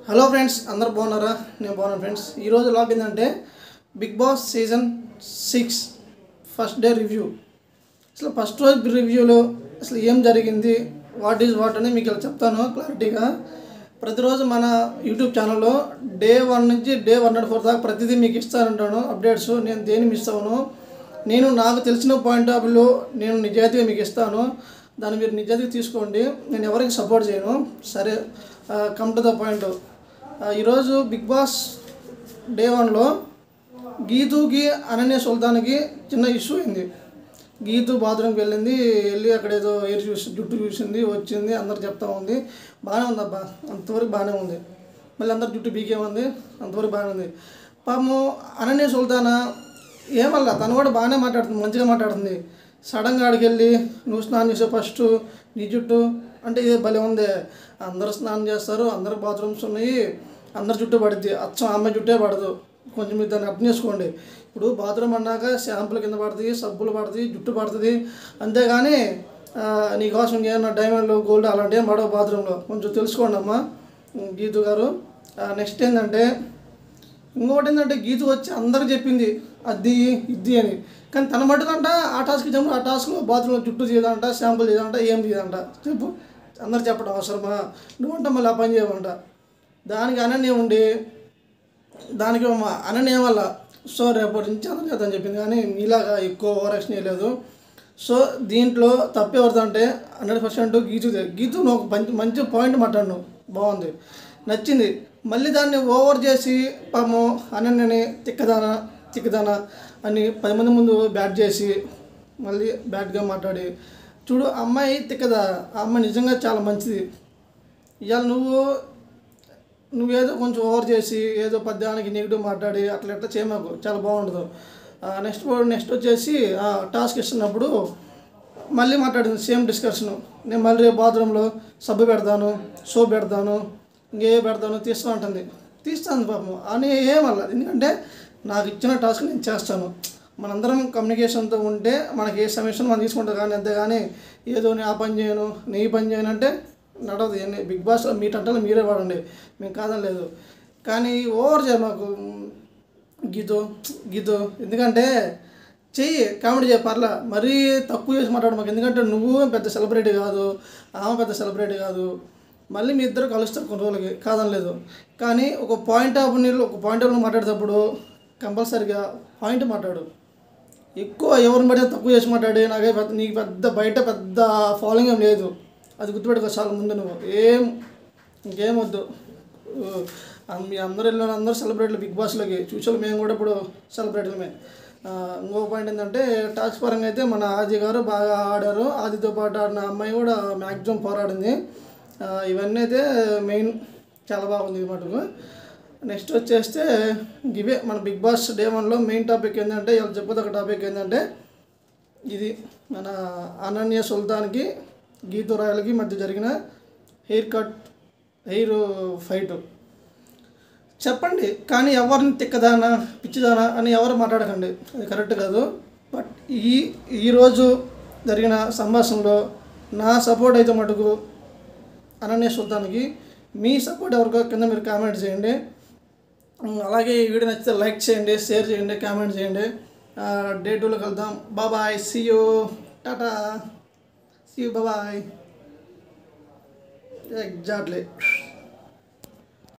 hello friends అందరు బాగున్నారా నేను బాగున్నాను ఫ్రెండ్స్ ఈరోజు లాగ్ ఏంటంటే Big Boss season six first day review అసలు ఫస్ట్ రోజు రివ్యూలో అసలు ఏం జరిగింది వాట్ ఈజ్ వాట్ అని మీకు ఇలా చెప్తాను క్లారిటీగా ప్రతిరోజు మన యూట్యూబ్ ఛానల్లో డే వన్ నుంచి డే వన్ నాట్ ఫోర్ దాకా ప్రతిదీ మీకు ఇస్తానంటాను అప్డేట్స్ నేను దేని మిస్ అవ్వను నేను నాకు తెలిసిన పాయింట్ ఆఫ్ వ్యూలో నేను నిజాయితీగా మీకు ఇస్తాను దాన్ని మీరు నిజాయితీగా తీసుకోండి నేను ఎవరికి సపోర్ట్ చేయను సరే కమ్ టు ద పాయింట్ ఈరోజు బిగ్ బాస్ డే వన్లో గీతుకి అనన్య సుల్తాన్కి చిన్న ఇష్యూ అయింది గీతు బాత్రూమ్కి వెళ్ళింది వెళ్ళి అక్కడ ఏదో ఎయిర్ చూసి జుట్టు చూసింది వచ్చింది అందరు చెప్తా ఉంది బాగానే ఉంది అబ్బా అంతవరకు బాగానే ఉంది మళ్ళీ అందరు జుట్టు బీకేముంది అంతవరకు బాగానే ఉంది పాపము అనన్య సుల్తానా ఏమల్లా తను కూడా బాగానే మాట్లాడుతుంది మంచిగా మాట్లాడుతుంది సడన్గా ఆడికి వెళ్ళి నువ్వు స్నానం చేసావు ఫస్ట్ నీ జుట్టు అంటే ఇది భలే ఉంది అందరూ స్నానం చేస్తారు అందరు బాత్రూమ్స్ ఉన్నాయి అందరు జుట్టు పడుద్ది అచ్చం అమ్మాయి జుట్టే పడదు కొంచెం మీరు దాన్ని అర్థం చేసుకోండి ఇప్పుడు బాత్రూమ్ అన్నాక షాంపుల కింద పడుతుంది సబ్బులు పడుతుంది జుట్టు పడుతుంది అంతేగాని ఆ, నీకోసం ఏమన్నా డైమండ్లు గోల్డ్ అలాంటివి ఏం పడవు బాత్రూంలో కొంచెం తెలుసుకోండి అమ్మా గీతు గారు నెక్స్ట్ ఏంటంటే ఇంకొకటి ఏంటంటే గీత వచ్చి అందరికి చెప్పింది అది ఇది అని కానీ తన మటుకంట ఆ టాస్క్ ఇచ్చినప్పుడు ఆ టాస్క్లో బాత్రూంలో జుట్టు చేయదంట షాంపుల్ చేయదంట ఏం చేయదంట చెప్పు అందరు చెప్పడం అవసరమా నువ్వంట మళ్ళీ ఆ పని చేయమంట దానికి అనన్య ఉండి దానికి మా అనన్య వల్ల సో రేపటి నుంచి అందరం చేద్దాం చెప్పింది కానీ మీలాగా ఎక్కువ ఓవర్ యాక్షన్ చేయలేదు సో దీంట్లో తప్పెవరిదంటే హండ్రెడ్ పర్సెంట్ గీతుదే గీతు నువ్వు ఒక మంచి మంచి పాయింట్ మాట్లాడు బాగుంది నచ్చింది మళ్ళీ దాన్ని ఓవర్ చేసి పాము అనన్యని తిక్కదానా తిక్కదానా అని పది మంది ముందు బ్యాట్ చేసి మళ్ళీ బ్యాట్గా మాట్లాడి చూడు అమ్మాయి తిక్కదా ఆ అమ్మాయి నిజంగా చాలా మంచిది ఇవాళ నువ్వు నువ్వేదో కొంచెం ఓవర్ చేసి ఏదో పద్యానికి నెగిటివ్ మాట్లాడి అట్లా ఎట్లా చేయమాకు చాలా బాగుండదు నెక్స్ట్ నెక్స్ట్ వచ్చేసి టాస్క్ ఇస్తున్నప్పుడు మళ్ళీ మాట్లాడింది సేమ్ డిస్కషన్ నేను మళ్ళీ రేపు బాత్రూంలో సబ్బు పెడతాను సోప్ పెడతాను ఇంకే పెడతాను తీస్తూ ఉంటుంది తీస్తాను పాపం అని ఏమల్ల ఎందుకంటే నాకు ఇచ్చిన టాస్క్ నేను చేస్తాను మనందరం కమ్యూనికేషన్తో ఉంటే మనకి ఏ సమస్యను మనం తీసుకుంటాం కానీ అంతేగాని ఏదో నేను ఆ పని చేయను నీ ఈ పని చేయను అంటే నడవదు ఎన్ని బిగ్ బాస్ మీట్ అంటే మీరే వాడండి మేము కాదని లేదు కానీ ఓవర్ చేయ మాకు గీతో గీతో ఎందుకంటే చెయ్యి కామెడీ చేయ పర్లా మరీ తక్కువ చేసి మాట్లాడు మాకు ఎందుకంటే నువ్వు పెద్ద సెలబ్రిటీ కాదు ఆమె పెద్ద సెలబ్రిటీ కాదు మళ్ళీ మీ ఇద్దరు కలుస్తారు కొన్ని రోజులకి కాదని లేదు కానీ ఒక పాయింట్ ఆఫ్ నీళ్ళు ఒక పాయింట్ ఆఫ్ మాట్లాడేటప్పుడు కంపల్సరిగా పాయింట్ మాట్లాడు ఎక్కువ ఎవరిని పడితే తక్కువ చేసి మాట్లాడి నాకే పెద్ద నీకు పెద్ద బయట పెద్ద ఫాలోయింగ్ ఏం లేదు అది గుర్తుపెట్టుకో చాలా ముందు నువ్వు ఏం ఇంకేం వద్దు ఊ, అం- మీ అందరూ వెళ్ళిన అందరూ సెలబ్రేట్లు బిగ్ బాస్లోకి చూసారు మేము కూడా ఇప్పుడు సెలబ్రేట్లమే ఆ, ఇంకో పాయింట్ ఏంటంటే టాస్క్ పరంగా అయితే మన ఆది గారు బాగా ఆడారు ఆదితో పాటు ఆడిన అమ్మాయి కూడా మ్యాక్సిమం పోరాడింది ఆ, ఇవన్నీ అయితే మెయిన్ చాలా బాగుంది ఈ మటుకు నెక్స్ట్ వచ్చేస్తే ఇవే మన బిగ్ బాస్ డే వన్లో మెయిన్ టాపిక్ ఏంటంటే ఇలా చెప్పేది ఒక టాపిక్ ఏంటంటే ఇది మన అనన్య సుల్తాన్కి గీతు రాయలకి మధ్య జరిగిన హెయిర్ కట్ హెయిర్ ఫైట్ చెప్పండి కానీ ఎవరిని తిక్కదానా పిచ్చిదానా అని ఎవరు మాట్లాడకండి అది కరెక్ట్ కాదు బట్ ఈ ఈరోజు జరిగిన సంభాషణలో నా సపోర్ట్ అయితే మటుకు అనన్య సుల్తాన్కి మీ సపోర్ట్ ఎవరికో కింద మీరు కామెంట్ చేయండి ఉమ్, అలాగే ఈ వీడియో నచ్చితే లైక్ చేయండి షేర్ చేయండి కామెంట్ చేయండి డే టూలో కలుద్దాం bye bye see you tata see you bye bye exactly